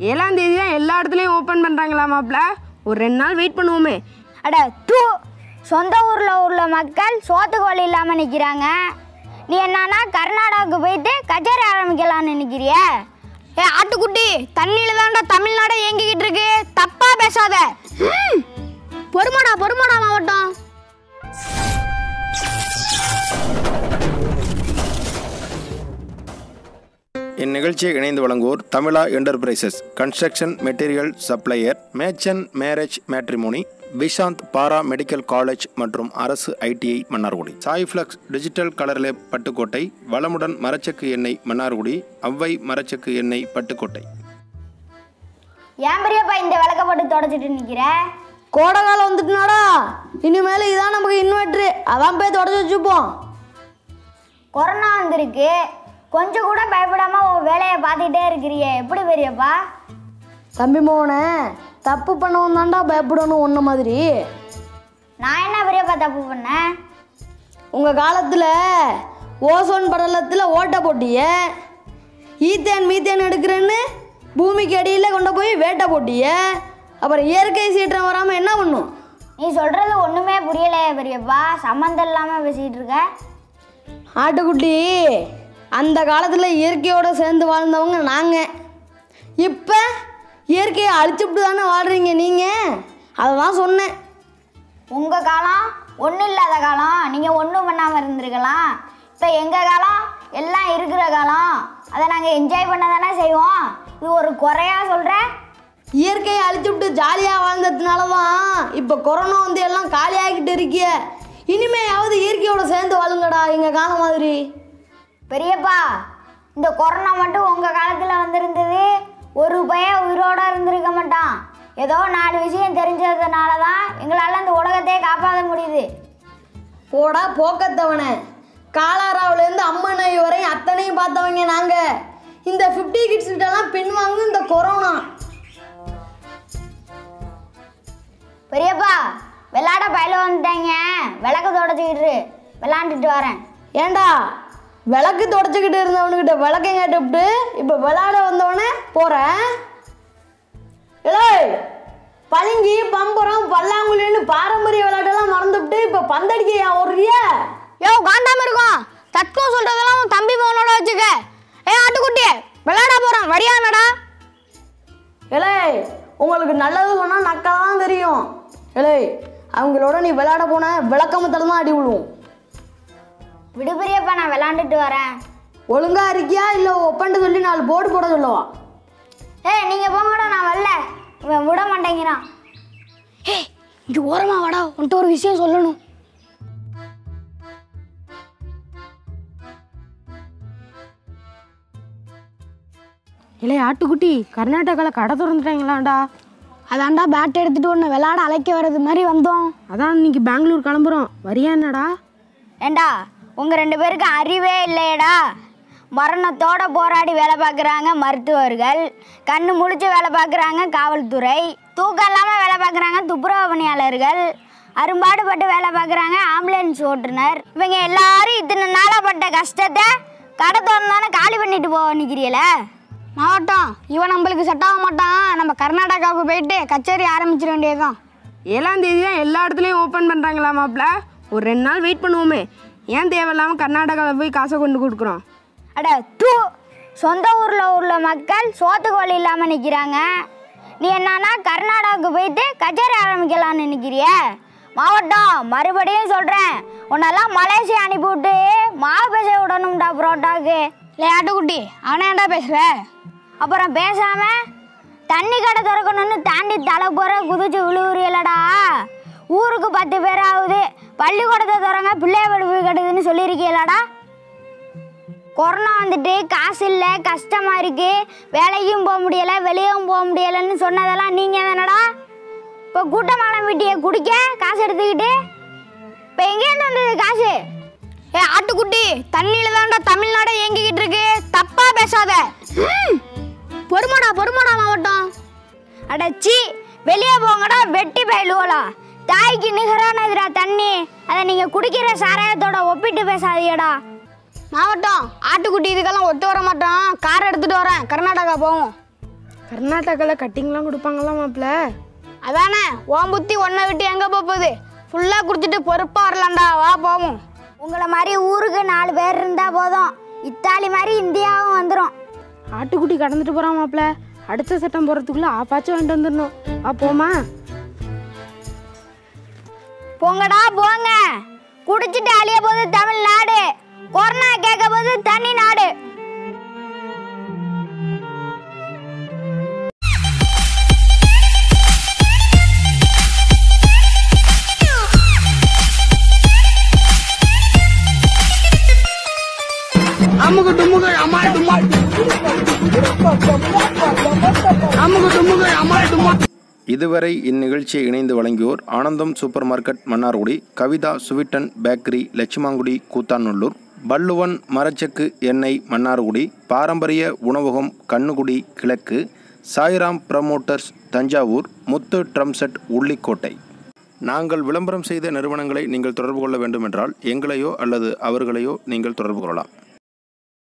ஏழாம் தேதி தான் எல்லா இடத்துலையும் ஓப்பன் பண்ணுறாங்களா மாப்ள ஒரு ரெண்டு நாள் வெயிட் பண்ணுவோமே அட தூ சொந்த ஊரில் உள்ள மக்கள் சோத்துக்கு வழி இல்லாமல் நிற்கிறாங்க நீ என்னன்னா கர்நாடகாவுக்கு போயிட்டு கச்சேரி ஆரம்பிக்கலாம்னு நினைக்கிறிய ஏ ஆட்டுக்குட்டி தண்ணியில தான்டா தமிழ்நாடு இயங்கிக்கிட்டு இருக்கு தப்பா பேசாத ம். பொறுமாடா பொறுமாடா மாவட்டம் இந்நிகழ்ச்சியை இணைந்து வழங்குவோர் Tamizha enterprises construction material supplier மேச்சன் marriage matrimony Vishanth para medical college மற்றும் அரசு ITI Mannargudi Saiflex digital colour lab Pattukkottai வளமுடன் மரச்சக்கு எண்ணெய் மன்னார்குடி அவ்வை மரச்சக்கு எண்ணெய் பட்டுக்கோட்டை ஏன் பெரியப்பா இந்த விளக்க போட்டு தொடச்சிட்டு நிற்கிற கோடை காலம் வந்துட்டுனாடா இனிமேல் இதான் நமக்கு இன்வெர்ட்ரு அதான் போய் தொடச்சி வச்சுப்போம் கொரோனா வந்திருக்கு கொஞ்சம் கூட பயப்படாம உன் வேலையை பார்த்துக்கிட்டே இருக்கிறியே எப்படி பெரியப்பா தம்பி மோகனே தப்பு பண்ணவன் தான்டா பயப்படணும் ஒன்றை மாதிரி நான் என்ன பெரியப்பா தப்பு பண்ணேன் உங்கள் காலத்தில் ஓசோன் படலத்தில் ஓட்டை போட்டிய ஈத்தேன் மீத்தேன் எடுக்கிறேன்னு பூமிக்கு அடியில் கொண்டு போய் வேட்டை போட்டிய அப்புறம் இயற்கை சீற்றம் வராமல் என்ன பண்ணும் நீ சொல்றது ஒண்ணுமே புரியலையே பெரியப்பா சம்மந்தம் இல்லாம பேசிட்டு இருக்க ஆட்டுக்குட்டி அந்த காலத்தில் இயற்கையோடு சேர்ந்து வாழ்ந்தவங்க நாங்கள் இப்போ இயற்கையை அழிச்சுட்டு தானே வாழ்கிறீங்க நீங்கள் அதை தான் சொன்னேன் உங்க காலம் ஒன்றும் இல்லாத காலம் நீங்க ஒன்றும் பண்ணாம இருந்திருக்கலாம் இப்போ எங்க காலம் எல்லாம் இருக்கிற காலம் அதை நாங்கள் என்ஜாய் பண்ண தானே செய்வோம் இது ஒரு குறையா சொல்ற இயற்கையை அழிச்சுட்டு ஜாலியாக வாழ்ந்ததுனால தான் இப்போ கொரோனா வந்து எல்லாம் காலியாகிட்டு இருக்கிய இனிமேயாவது இயற்கையோட சேர்ந்து வாழுங்கடா எங்கள் காலம் மாதிரி பெரியப்பா இந்த கொரோனா மட்டும் உங்க காலத்துல வந்திருந்தது ஒரு பையன் உயிரோட இருந்திருக்க மாட்டான் ஏதோ நாலு விஷயம் தெரிஞ்சதுனால தான் எங்களால் இந்த உலகத்தையே காப்பாற்ற முடியுது போடா போக்கத்தவனே காலாராவிலேருந்து அம்மனை வரையும் அத்தனையும் பார்த்தவங்க நாங்கள் இந்த ஃபிஃப்டி கிட்ஸ் கிட்டலாம் பின்வாங்கு இந்த கொரோனா பெரியப்பா விளையாட பயில வந்துட்டாங்க விளக்கு தொடச்சிக்கிட்டு விளாண்டுட்டு வரேன் ஏண்டா விளக்கு தொடச்சிக்கிட்டு இருந்தவனுக்கிட்ட விளக்கம் கேட்டுவிட்டு இப்போ விளையாட வந்தவனே போகிறேன் ஏய் பளிங்கி பம்பரம் பல்லாங்குழின்னு பாரம்பரிய விளையாட்டெல்லாம் மறந்துவிட்டு இப்போ பந்தடிக்க ஏன் ஓடுறிய யோ காண்டாம இருக்கும் தத்துவம் சொல்றதெல்லாம் உன் தம்பி மகனோட வச்சுக்க ஏ ஆட்டுக்குட்டி விளையாட போறோம் வரியானடா ஏலே உங்களுக்கு நல்லது சொன்னால் நக்கா தான் தெரியும் ஏலே அவங்களோட நீ விளையாட போன விளக்கமத்தில் தான் அடி விழுவும் விடு பெரியப்பா நான் விளாண்டுட்டு வரேன் ஒழுங்கா இருக்கியா இல்லை ஒப்பன்ட்டு சொல்லி நாலு போர்டு போட சொல்லவா ஏய் நீங்கள் போங்கடா நான் வரல இவன் விட மாட்டேங்கிறான் ஏய் இங்க ஓரமா வாடா உன்கிட்ட ஒரு விஷயம் சொல்லணும் இல்லை ஆட்டுக்குட்டி கர்நாடகாவில் கடை திறந்துட்டாங்களாண்டா அதான்டா பேட் எடுத்துட்டு உன்னை விளையாட அழைக்க வர்றது மாதிரி வந்தோம் அதான் இன்னைக்கு பெங்களூர் கிளம்புறோம் வரியா என்னடா ஏண்டா உங்கள் ரெண்டு பேருக்கு அறிவே இல்லையடா மரணத்தோட போராடி வேலை பார்க்குறாங்க மருத்துவர்கள் கண்ணு முழிச்சு வேலை பார்க்குறாங்க காவல்துறை தூக்கம் இல்லாமல் வேலை பார்க்குறாங்க துப்புரவு பணியாளர்கள் அரும்பாடுபட்டு வேலை பார்க்குறாங்க ஆம்புலன்ஸ் ஓட்டுநர் இவங்க எல்லாரும் இத்தனை நாளாக பட்ட கஷ்டத்தை கடை திறந்தானே காலி பண்ணிட்டு போக நிற்கிறீல மாவட்டம் இவன் நம்மளுக்கு செட் ஆக மாட்டான் நம்ம கர்நாடகாவுக்கு போயிட்டு கச்சேரி ஆரம்பிச்சிட வேண்டியதுதான் ஏழாம் தேதி தான் எல்லா இடத்துலையும் ஓப்பன் பண்ணுறாங்களா மாப்ள ஒரு ரெண்டு நாள் வெயிட் பண்ணுவோமே ஏன் தேவையில்லாமல் கர்நாடகாவில் போய் காசை கொண்டு கொடுக்குறோம் அட தூ சொந்த ஊரில் உள்ள மக்கள் சோத்துக்கு வழி இல்லாமல் நிற்கிறாங்க நீ என்னன்னா கர்நாடகாவுக்கு போயிட்டு கச்சேரி ஆரம்பிக்கலாம்னு நினைக்கிறிய மாவட்டம் மறுபடியும் சொல்கிறேன் உன்னெல்லாம் மலேசியா அனுப்பிவிட்டு மாவு பேச விடணும்டா புரோட்டாக்கு இல்லை ஆட்டுக்குட்டி அவனே ஏன்டா பேசுற அப்புறம் பேசாம தண்ணி கடை திறக்கணும்னு தாண்டி தலை போற குதிச்சு விழுவுறியலடா ஊருக்கு பத்து பேர் ஆகுது பள்ளிக்கூடத்தை திறங்க பிள்ளைய படிப்பு கட்டுதுன்னு சொல்லியிருக்கீங்களடா கொரோனா வந்துட்டு காசு இல்லை கஷ்டமா இருக்கு வேலைக்கும் போக முடியல வெளியும் போக முடியலன்னு சொன்னதெல்லாம் நீங்க தானடா இப்போ கூட்டமான வீட்டிய குடிக்க காசு எடுத்துக்கிட்டு இப்போ எங்கேருந்து வந்தது காசு ஏ ஆட்டுக்குட்டி தண்ணியில தான்டா தமிழ்நாடு இயங்கிக்கிட்டு இருக்கு தப்பா பேசாத ம். பொறுமாடா பொறுமாடா மாவட்டம் அடச்சி வெளியே போங்கடா வெட்டி பயிலுவலா தாய்க்கு நிகரானதுடா தண்ணி அதை நீங்க குடிக்கிற சாராயத்தோட ஒப்பிட்டு பேசாதீங்கடா மாவட்டம் ஆட்டுக்குட்டி இதுக்கெல்லாம் ஒத்து வர மாட்டான் கார் எடுத்துட்டு வரேன் கர்நாடகா போவோம் கர்நாடகாவில் கட்டிங்லாம் கொடுப்பாங்களா மாப்பிள்ள அதானே உன் புத்தி ஒன்றை விட்டு எங்கே போகுது ஃபுல்லாக குடிச்சிட்டு பொறுப்பாக வரலாம்டா வா போவோம் உங்களை மாதிரி ஊருக்கு நாலு பேர் இருந்தால் போதும் இத்தாலி மாதிரி இந்தியாவும் வந்துடும் ஆட்டுக்குட்டி கடந்துட்டு போகிறான் மாப்பிள்ள அடுத்த சட்டம் போகிறதுக்குள்ளே ஆப்பாச்சும் வாங்கிட்டு வந்துடணும் வா போமா போங்கடா போங்க குடிச்சிட்டு அழிய போது தமிழ்நாடு கொரோனா கேட்க போது தனி நாடு இதுவரை இந்நிகழ்ச்சியை இணைந்து வழங்கியோர் ஆனந்தம் சூப்பர் மார்க்கெட் மன்னார்குடி கவிதா சுவிட்டன் பேக்கரி லட்சுமாங்குடி கூத்தாநல்லூர் பல்லுவன் மரச்செக்கு எண்ணெய் மன்னார்குடி பாரம்பரிய உணவகம் கண்ணுகுடி கிழக்கு Sairam promoters Thanjavur Muthu drum set Ullikottai நாங்கள் விளம்பரம் செய்த நிறுவனங்களை நீங்கள் தொடர்பு கொள்ள வேண்டுமென்றால் எங்களையோ அல்லது அவர்களையோ நீங்கள் தொடர்பு கொள்ளலாம்